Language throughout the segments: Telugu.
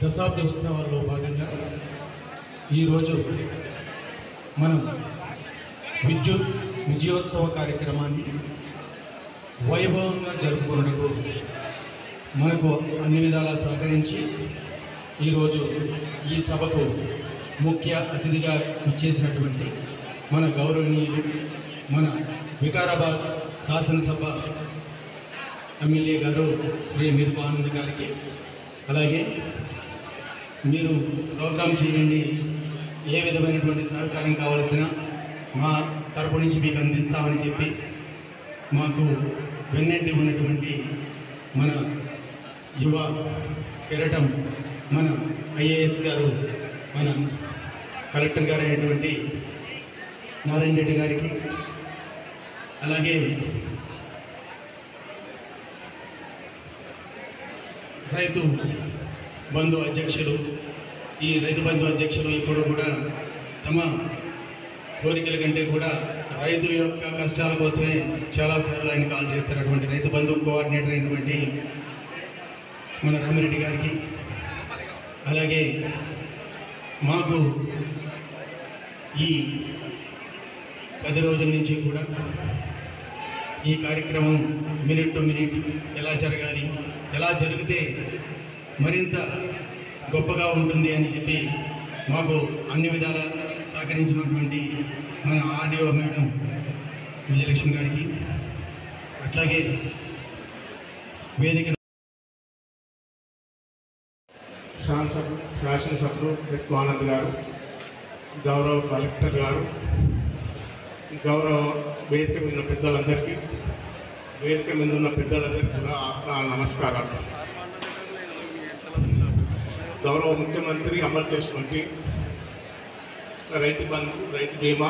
దశాబ్ద ఉత్సవాల్లో భాగంగా ఈరోజు మనం విద్యుత్ విజయోత్సవ కార్యక్రమాన్ని వైభవంగా జరుపుకున్నకు మనకు అన్ని విధాలా సహకరించి ఈరోజు ఈ సభకు ముఖ్య అతిథిగా ఇచ్చేసినటువంటి మన గౌరవనీయులు మన వికారాబాద్ శాసనసభ ఎమ్మెల్యే గారు శ్రీ మిరుపు ఆనంద్ గారికి అలాగే మీరు ప్రోగ్రాం చేయండి ఏ విధమైనటువంటి సహకారం కావలసిన మా తరపు నుంచి మీకు అందిస్తామని చెప్పి మాకు వెన్నంటి ఉన్నటువంటి మన యువ కిరటం మన ఐఏఎస్ గారు మన కలెక్టర్ గారు అయినటువంటి నారాయణ రెడ్డి గారికి అలాగే రైతు బంధు అధ్యక్షులు ఈ రైతు బంధు అధ్యక్షులు ఇప్పుడు కూడా తమ కోరికల కంటే కూడా రైతుల యొక్క కష్టాల కోసమే చాలాసార్లు ఆయన కాల్ చేస్తున్నటువంటి రైతు బంధు కోఆర్డినేటర్ అయినటువంటి మన రామిరెడ్డి గారికి అలాగే మాకు ఈ పది రోజుల నుంచి కూడా ఈ కార్యక్రమం మినిట్ టు మినిట్ ఎలా జరగాలి ఎలా జరిగితే మరింత గొప్పగా ఉంటుంది అని చెప్పి మాకు అన్ని విధాల సహకరించినటువంటి మన ఆర్డీఓ మేడం విజయలక్ష్మి గారికి అట్లాగే వేదిక శాసన శాసనసభ్యులు ఎత్తు ఆనంద్ గారు గౌరవ కలెక్టర్ గారు గౌరవ వేదిక మీద ఉన్న పెద్దలందరికీ వేదిక మీద ఉన్న పెద్దలందరికీ కూడా నా నమస్కారాలు గౌరవ ముఖ్యమంత్రి అమలు చేసినటువంటి రైతు బంధు రైతు బీమా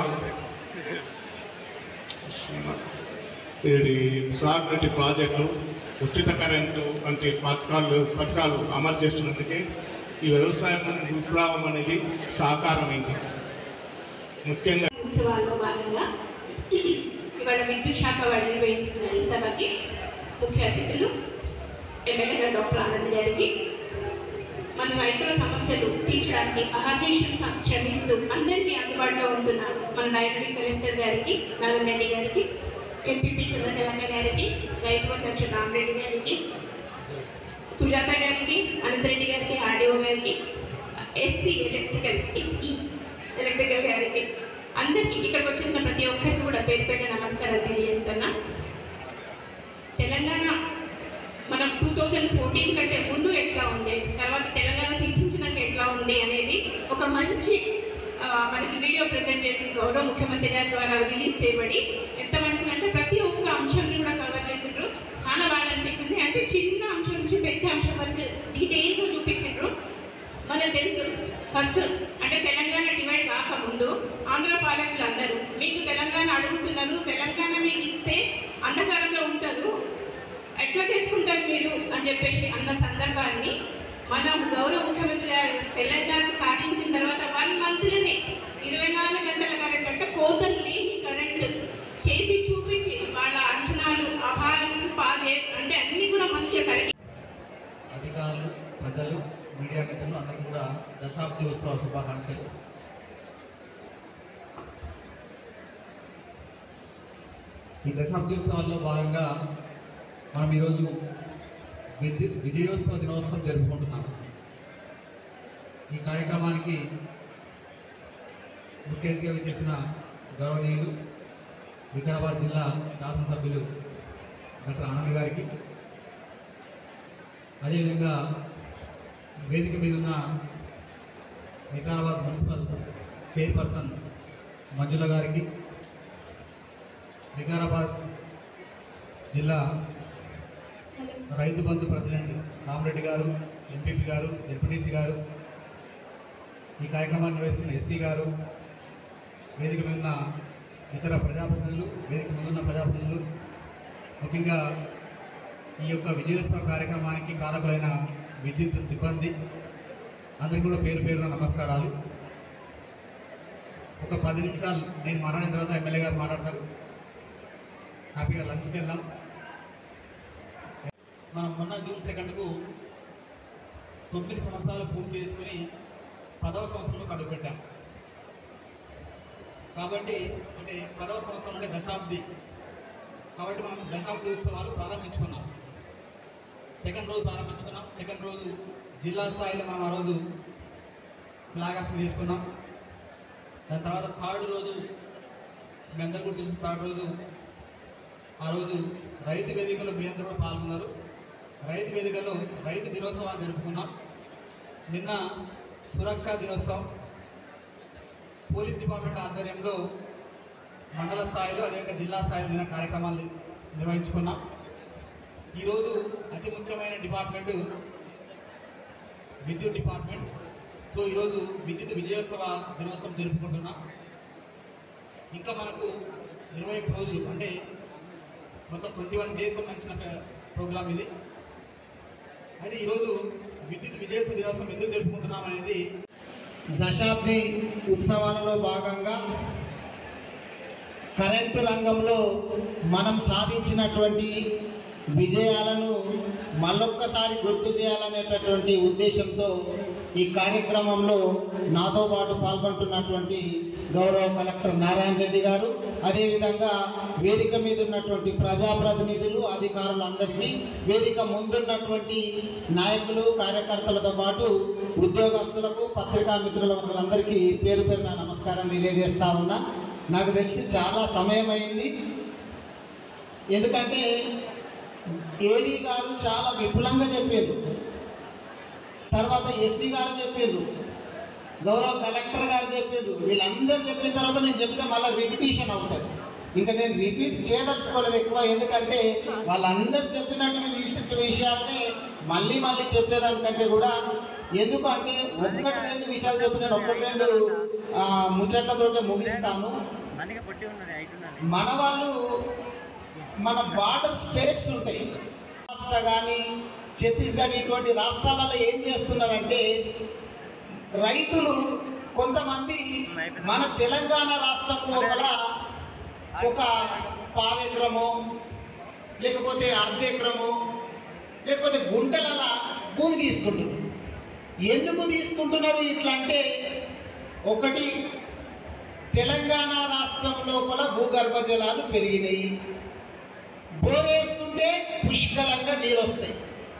ఇది సాగునీటి ప్రాజెక్టులు ఉచిత కరెంటు వంటి పథకాలు పథకాలు అమలు చేస్తున్నందుకే ఈ వ్యవసాయం విప్లవం అనేది సాకారమైంది ముఖ్యంగా ఉత్సవాల్లో భాగంగా ఇవాళ విద్యుత్ శాఖ వారు నిర్వహిస్తున్న ఈ సభకి ముఖ్య అతిథులు ఎమ్మెల్యే గారు డాక్టర్ ఆనంద్ గారికి మన రైతుల సమస్యలు తీర్చడానికి అహర్నిశం శ్ర- శ్రమిస్తూ అందరికీ అందుబాటులో ఉంటున్న మన డైనమిక్ కలెక్టర్ గారికి నారాయణ రెడ్డి గారికి ఎంపీపీ చంద్రకళ గారికి రైతు అధ్యక్షుడు రామరెడ్డి గారికి సుజాత గారికి అనంతరెడ్డి గారికి ఆర్డీఓ గారికి ఎస్సీ ఎలక్ట్రికల్ ఎస్ఈ ఎలక్ట్రికల్ గారికి అందరికీ ఇక్కడికి వచ్చేసిన ప్రతి ఒక్కరికి కూడా పేరు పేరు నమస్కారాలు తెలియజేస్తున్నా తెలంగాణ మనం టూ థౌజండ్ ఫోర్టీన్ కంటే ముందు ఎట్లా ఉండే తర్వాత తెలంగాణ సిద్ధించినాక ఎట్లా ఉంది అనేది ఒక మంచి ఆ, మనకి వీడియో ప్రజెంట్ చేసిన గౌరవ ముఖ్యమంత్రి గారి ద్వారా రిలీజ్ చేయబడి ఎంత మంచిగా అంటే ప్రతి ఒక్క అంశాన్ని కూడా కవర్ చేసిండ్రు చాలా బాగా అనిపించింది అంటే చిన్న అంశం నుంచి పెద్ద అంశం వరకు డీటెయిల్గా చూపించిండ్రు మనకు తెలుసు ఫస్ట్ అంటే తెలంగాణ డివైడ్ కాకముందు ఆంధ్ర పాలకులు అందరూ మీకు తెలంగాణ అడుగుతున్నారు తెలంగాణ మీకు ఇస్తే అంధకారంలో ఉంటారు ఎట్లా చేసుకుంటారు మీరు అని చెప్పేసి అన్న సందర్భాన్ని మన గౌరవ ముఖ్యమంత్రి గారు తెలంగాణ సాధించిన తర్వాత వన్ మంత్లోనే ఇరవై నాలుగు గంటల కరెంట్ అంటే కోతలు లేని కరెంట్ చేసి చూపించి వాళ్ళ అంచనాలు అభారన్స్ పాలే అంటే అన్నీ కూడా మంచిగా కడిగి అధికారులు ప్రజలు మీడియా మిత్రులు అందరికీ కూడా దశాబ్ది ఉత్సవ శుభాకాంక్షలు ఈ దశాబ్ది ఉత్సవాల్లో భాగంగా మనం ఈరోజు విద్యుత్ విజయోత్సవ దినోత్సవం జరుపుకుంటున్నాం ఈ కార్యక్రమానికి ముఖ్య అతిథిగా విచ్చేసిన గౌరవనీయులు వికారాబాద్ జిల్లా శాసనసభ్యులు డాక్టర్ ఆనంద్ గారికి అదేవిధంగా వేదిక మీద ఉన్న వికారాబాద్ మున్సిపల్ చైర్పర్సన్ మంజుల గారికి వికారాబాద్ జిల్లా రైతు బంధు ప్రెసిడెంట్ రామరెడ్డి గారు ఎంపీపీ గారు డిప్యూటీసీ గారు ఈ కార్యక్రమాన్ని నిర్వహిస్తున్న ఎస్సీ గారు వేదిక మీద ఉన్న ఇతర ప్రజాప్రతినిధులు వేదిక మీద ఉన్న ప్రజాప్రతినిధులు ముఖ్యంగా ఈ యొక్క విజయోత్సవ కార్యక్రమానికి కారకులైన విద్యుత్ సిబ్బంది అందరికీ కూడా పేరు పేరున నమస్కారాలు ఒక పది నిమిషాలు నేను మాట్లాడిన తర్వాత ఎమ్మెల్యే గారు మాట్లాడతారు హ్యాపీగా లంచ్కి వెళ్దాం మనం మొన్న జూన్ సెకండ్కు తొమ్మిది సంవత్సరాలు పూర్తి చేసుకుని పదవ సంవత్సరంలో కడుగుపెట్టాం కాబట్టి అంటే పదవ సంవత్సరం అంటే దశాబ్ది కాబట్టి మనం దశాబ్ది ఉత్సవాలు ప్రారంభించుకున్నాం సెకండ్ రోజు ప్రారంభించుకున్నాం సెకండ్ రోజు జిల్లా స్థాయిలో మనం ఆ రోజు ఫ్లాగాస్ తీసుకున్నాం దాని తర్వాత థర్డ్ రోజు మీ అందరికీ కూడా తెలుసు థర్డ్ రోజు ఆ రోజు రైతు వేదికలో మీ అందరూ కూడా పాల్గొన్నారు రైతు వేదికలో రైతు దినోత్సవాన్ని జరుపుకున్నాం నిన్న సురక్షా దినోత్సవం పోలీస్ డిపార్ట్మెంట్ ఆధ్వర్యంలో మండల స్థాయిలో అదేవిధంగా జిల్లా స్థాయిలో నిన్న కార్యక్రమాలు నిర్వహించుకున్నాం ఈరోజు అతి ముఖ్యమైన డిపార్ట్మెంట్ విద్యుత్ డిపార్ట్మెంట్ సో ఈరోజు విద్యుత్ విజయోత్సవ దినోత్సవం జరుపుకుంటున్నాం ఇంకా మనకు ఇరవై ఒక్క రోజులు అంటే మొత్తం ట్వంటీ వన్ డేస్ సంబంధించిన ప్రోగ్రామ్ ఇది అయితే ఈరోజు విద్యుత్ విజయోత్సవ దినోత్సవం ఎందుకు జరుపుకుంటున్నాం అనేది దశాబ్ది ఉత్సవాలలో భాగంగా కరెంటు రంగంలో మనం సాధించినటువంటి విజయాలను మళ్ళొక్కసారి గుర్తు చేయాలనేటటువంటి ఉద్దేశంతో ఈ కార్యక్రమంలో నాతో పాటు పాల్గొంటున్నటువంటి గౌరవ కలెక్టర్ నారాయణ రెడ్డి గారు అదేవిధంగా వేదిక మీద ఉన్నటువంటి ప్రజాప్రతినిధులు అధికారులందరికీ వేదిక ముందున్నటువంటి నాయకులు కార్యకర్తలతో పాటు ఉద్యోగస్తులకు పత్రికా మిత్రుల వాళ్ళందరికీ పేరు పేరున నమస్కారం తెలియజేస్తా ఉన్నా నాకు తెలిసి చాలా సమయం అయింది ఎందుకంటే ఏడీ గారు చాలా విపులంగా చెప్పారు తర్వాత ఎస్సీ గారు చెప్పారు గౌరవ కలెక్టర్ గారు చెప్పారు వీళ్ళందరూ చెప్పిన తర్వాత నేను చెప్తే మళ్ళీ రిపిటేషన్ అవుతుంది ఇంకా నేను రిపీట్ చేయదలుచుకోలేదు ఎక్కువ ఎందుకంటే వాళ్ళందరూ చెప్పినటువంటి విషయాలని మళ్ళీ మళ్ళీ చెప్పేదానికంటే కూడా ఎందుకంటే ఒకటి రెండు విషయాలు చెప్పి నేను ఒకటి రెండు ఆ, ముచ్చట్లతోటే ముగిస్తాను మన వాళ్ళు మన బార్డర్ స్టేట్స్ ఉంటాయి మహారాష్ట్ర కానీ ఛత్తీస్గఢ్ ఇటువంటి రాష్ట్రాలలో ఏం చేస్తున్నారంటే రైతులు కొంతమంది మన తెలంగాణ రాష్ట్రం లోపల ఒక పావెకరమో లేకపోతే అర్ధెకరమో లేకపోతే గుంటల భూమి తీసుకుంటున్నారు ఎందుకు తీసుకుంటున్నారు ఇట్లా అంటే ఒకటి తెలంగాణ రాష్ట్రం లోపల భూగర్భ జలాలు పెరిగినాయి బోరేసుకుంటే పుష్కలంగా నీళ్ళు వస్తాయి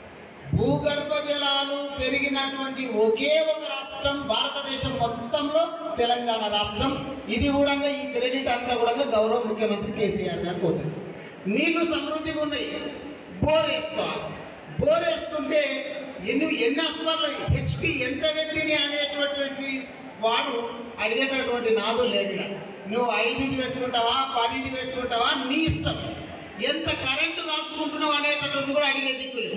భూగర్భ జలాలు పెరిగినటువంటి ఒకే ఒక రాష్ట్రం భారతదేశం మొత్తంలో తెలంగాణ రాష్ట్రం ఇది కూడా ఈ క్రెడిట్ అంతా కూడా గౌరవ ముఖ్యమంత్రి కేసీఆర్ గారు పోతుంది నీళ్లు సమృద్ధిగా ఉన్నాయి బోర్ వేసుకోవాలి బోర్ వేసుకుంటే ఎన్ని ఎన్ని అస్మార్లు హెచ్పి ఎంత పెట్టింది అనేటటువంటి వాడు అడిగేటటువంటి నాదు లేడు ఈడ. నువ్వు ఐదుది పెట్టుకుంటావా పదిది పెట్టుకుంటావా నీ ఇష్టం ఎంత కరెంటు కాల్చుకుంటున్నావు అనేటటువంటి కూడా అడిగే దిక్కు లేదు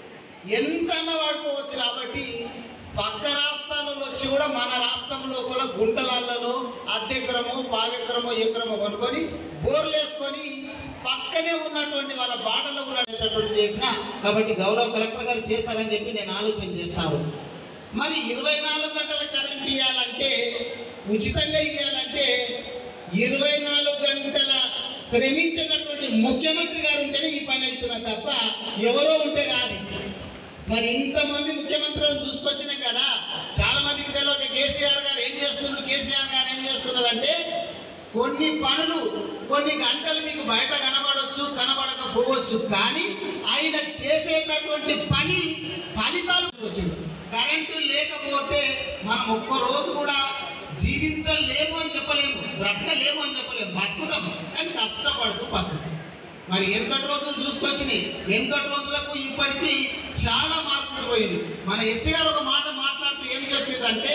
ఎంత వాడుకోవచ్చు కాబట్టి పక్క రాష్ట్రాలలో వచ్చి కూడా మన రాష్ట్రం లోపల గుంటలల్లో అద్దెకరము పావెకరము ఎకరము కొనుక్కొని బోర్లు వేసుకొని పక్కనే ఉన్నటువంటి వాళ్ళ బాటలో ఉన్నటువంటి చేసిన కాబట్టి గౌరవ కలెక్టర్ గారు చేస్తారని చెప్పి నేను ఆలోచన చేస్తాను మరి ఇరవై నాలుగు గంటల కరెంట్ ఇవ్వాలంటే ఉచితంగా ఇవ్వాలంటే ఇరవై నాలుగు గంటల శ్రమించేటటువంటి ముఖ్యమంత్రి గారు ఉంటేనే ఈ పని అవుతున్నా తప్ప ఎవరో ఉంటే కాదు మరి ఇంతమంది ముఖ్యమంత్రులను చూసుకొచ్చినాం కదా చాలా మందికి తెలియక కేసీఆర్ గారు ఏం చేస్తున్నారు కేసీఆర్ గారు ఏం చేస్తున్నారు అంటే కొన్ని పనులు కొన్ని గంటలు మీకు బయట కనబడవచ్చు కనబడకపోవచ్చు కానీ ఆయన చేసేటటువంటి పని ఫలితాలు వచ్చింది కరెంటు లేకపోతే మనం ఒక్క రోజు కూడా జీవించలేము అని చెప్పలేము బ్రతకలేము అని చెప్పలేము బతుకుతాం కానీ కష్టపడుతూ బతుకుతాం మరి వెనుకటి రోజులు చూసుకొచ్చినాయి వెనుకటి రోజులకు ఇప్పటికీ చాలా మార్పులు పోయింది మన ఎస్సీ గారు ఒక మాట మాట్లాడుతూ ఏం చెప్పిందంటే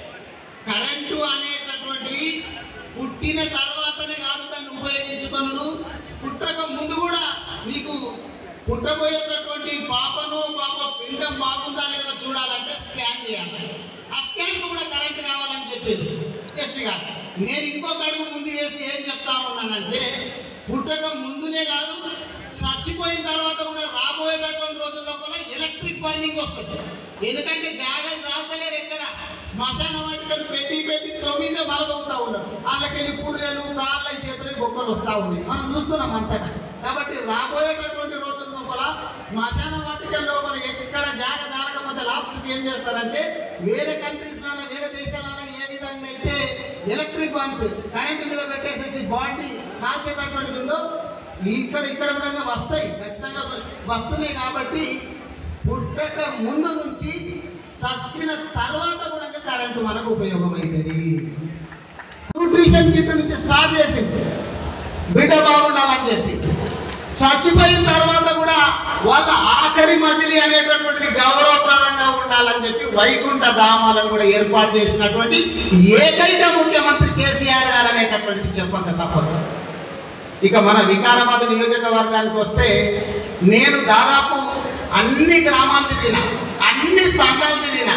కరెంటు అనేటటువంటిది పుట్టిన తర్వాతనే కాదు దాన్ని ఉపయోగించుకొనుడు పుట్టక ముందు కూడా మీకు పుట్టబోయేటటువంటి పాపను పాప పిండం బాగుందా లేదా చూడాలంటే స్కాన్ చేయాలి ఆ స్కాన్ కూడా కరెంట్ కావాలని చెప్పింది ఎస్సీ గారు నేను ఇంకొక అడుగు ముందు వేసి ఏం చెప్తా ఉన్నానంటే పుట్టక ముందునే కాదు చచ్చిపోయిన తర్వాత కూడా రాబోయేటటువంటి రోజుల్లో కూడా ఎలక్ట్రిక్ బర్నింగ్ వస్తుంది ఎందుకంటే జాగ్రత్త జాగ్రత్తలేరు ఎక్కడ శ్మశాన వాటికలు పెట్టి పెట్టి తొమ్మిదే మలదవుతా ఉన్నారు వాళ్ళకెళ్ళి పుర్రెలు కాళ్ళ చేతులు బొక్కలు వస్తూ ఉన్నాయి మనం చూస్తున్నాం అంతటా కాబట్టి రాబోయేటటువంటి రోజుల లోపల శ్మశాన వాటికల లోపల ఎక్కడ జాగ జారకపోతే లేకపోతే లాస్ట్కి ఏం చేస్తారంటే వేరే కంట్రీస్లలో వేరే దేశాలలో ఏ విధంగా అయితే ఎలక్ట్రిక్ వన్స్ కరెంట్ మీద పెట్టేసేసి బాండి కాల్చేటటువంటిది ఉందో ఇక్కడ ఇక్కడ కూడా వస్తాయి ఖచ్చితంగా వస్తున్నాయి కాబట్టి పుట్టక ముందు నుంచి సచ్చిన తర్వాత కూడా కరెంటు మనకు ఉపయోగమవుతుంది న్యూట్రిషన్ కిట్ నుంచి స్టార్ట్ చేసింది బిడ్డ బాగుండాలని చెప్పి చచ్చిపోయిన తర్వాత కూడా వాళ్ళ ఆఖరి మజిలి అనేటటువంటిది గౌరవప్రదంగా ఉండాలని చెప్పి వైకుంఠ ధామాలను కూడా ఏర్పాటు చేసినటువంటి ఏకైక ముఖ్యమంత్రి కేసీఆర్ గారు అనేటటువంటిది చెప్పక తప్పదు ఇక మన వికారాబాద్ నియోజకవర్గానికి వస్తే నేను దాదాపు అన్ని గ్రామాలు తిరిగిన అన్ని తండాలు తిరిగిన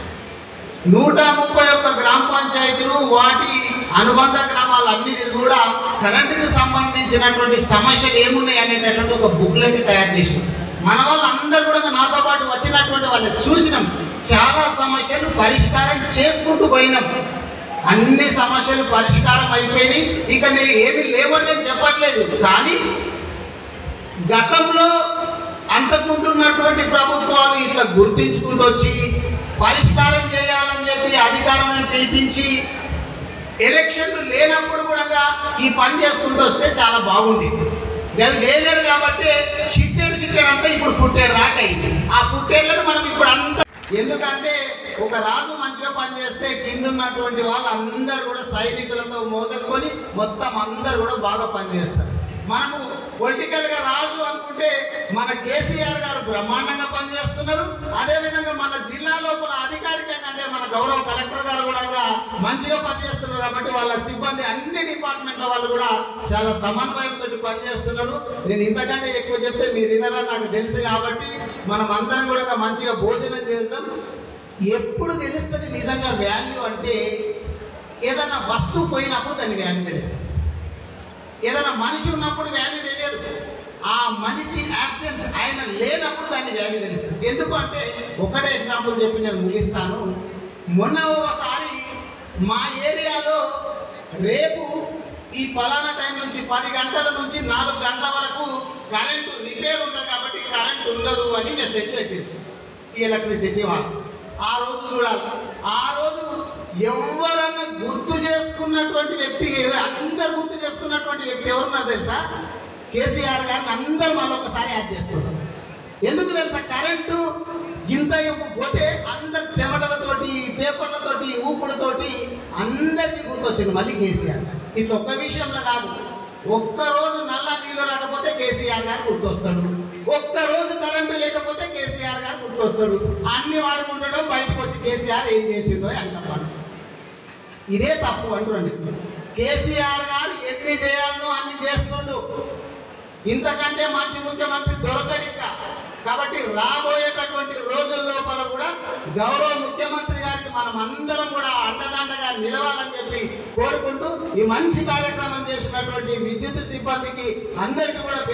నూట ముప్పై ఒక్క గ్రామ పంచాయతీలు వాటి అనుబంధ గ్రామాలు అన్ని కూడా కరెంటుకి సంబంధించినటువంటి సమస్యలు ఏమున్నాయి అనేటటువంటి ఒక బుక్లెట్ తయారు చేసి మన వాళ్ళందరూ కూడా నాతో పాటు వచ్చినటువంటి వాళ్ళని చూసినాం చాలా సమస్యలు పరిష్కారం చేసుకుంటూ పోయినాం అన్ని సమస్యలు పరిష్కారం అయిపోయినాయి ఇక నేను ఏమి లేవని నేను చెప్పట్లేదు కానీ గతంలో అంతకుముందు ఉన్నటువంటి ప్రభుత్వాలు ఇట్లా గుర్తించుకుంటూ వచ్చి పరిష్కారం చేయాలని చెప్పి అధికారులను పిలిపించి ఎలక్షన్లు లేనప్పుడు కూడా ఈ పని చేసుకుంటూ వస్తే చాలా బాగుంది అవి చేయలేరు కాబట్టి సిట్టేడు సిట్టేడు అంతా ఇప్పుడు పుట్టేడు దాకా అయింది ఆ పుట్టేళ్ళను మనం ఇప్పుడు అంతా ఎందుకంటే ఒక రాజు మంచిగా పనిచేస్తే కింద ఉన్నటువంటి వాళ్ళు అందరు కూడా సైనికులతో మొదలుకొని మొత్తం అందరు కూడా బాగా పనిచేస్తారు మనము పొలిటికల్ గా రాజు అనుకుంటే మన కేసీఆర్ గారు బ్రహ్మాండంగా పనిచేస్తున్నారు అదేవిధంగా మన జిల్లా లోపల అధికారికంగా అంటే మన గౌరవ కలెక్టర్ గారు కూడా మంచిగా పనిచేస్తున్నారు కాబట్టి వాళ్ళ సిబ్బంది అన్ని డిపార్ట్మెంట్ల వాళ్ళు కూడా చాలా సమన్వయంతో పనిచేస్తున్నారు నేను ఇంతకంటే ఎక్కువ చెప్తే మీరు వినరని నాకు తెలుసు కాబట్టి మనం అందరం కూడా మంచిగా భోజనం చేస్తాం ఎప్పుడు తెలుస్తుంది నిజంగా వాల్యూ అంటే ఏదైనా వస్తువు పోయినప్పుడు దాని వాల్యూ తెలుస్తుంది ఏదైనా మనిషి ఉన్నప్పుడు వాల్యూ తెలియదు ఆ మనిషి యాబ్సెన్స్ ఆయన లేనప్పుడు దాన్ని వాల్యూ తెలుస్తుంది ఎందుకు అంటే ఒకటే ఎగ్జాంపుల్ చెప్పి నేను ముగిస్తాను మొన్న ఒకసారి మా ఏరియాలో రేపు ఈ ఫలానా టైం నుంచి పది గంటల నుంచి నాలుగు గంటల వరకు కరెంటు రిపేర్ ఉంటుంది కాబట్టి కరెంట్ ఉండదు అని మెసేజ్ పెట్టింది ఈ ఎలక్ట్రిసిటీ వాళ్ళు ఆ రోజు చూడాలి ఆ రోజు ఎవరన్నా గుర్తు చేసుకున్నటువంటి వ్యక్తి అందరు గుర్తు చేసుకున్నటువంటి వ్యక్తి ఎవరున్నారు తెలుసా కేసీఆర్ గారిని అందరూ మళ్ళీ ఒకసారి యాడ్ చేస్తున్నారు ఎందుకు తెలుసా కరెంటు గింత ఎప్పు పోతే అందరు చెమటలతోటి పేపర్లతోటి ఊపుడుతోటి అందరికీ గుర్తొచ్చింది మళ్ళీ కేసీఆర్ గారు ఇట్లా ఒక్క విషయంలో కాదు ఒక్క రోజు నల్ల నీళ్ళు రాకపోతే కేసీఆర్ గారు గుర్తొస్తాడు ఒక్క రోజు కరెంటు లేకపోతే కేసీఆర్ గారు గుర్తొస్తాడు అన్ని వాడుకుంటాడో బయటకు వచ్చి కేసీఆర్ ఏం చేసిండో అంటాడు ఇదే తప్పు అంటున్నాను కేసీఆర్ గారు ఎన్ని చేయాలనో అన్ని చేస్తుండు ఇంతకంటే మంచి ముఖ్యమంత్రి దొరకడు ఇంకా కాబట్టి రాబోయేటటువంటి రోజుల లోపల కూడా గౌరవ ముఖ్యమంత్రి గారికి మనం అందరం కూడా అండదండగా నిలవాలని చెప్పి కోరుకుంటూ ఈ మంచి కార్యక్రమం చేసినటువంటి విద్యుత్ సిబ్బందికి అందరికీ కూడా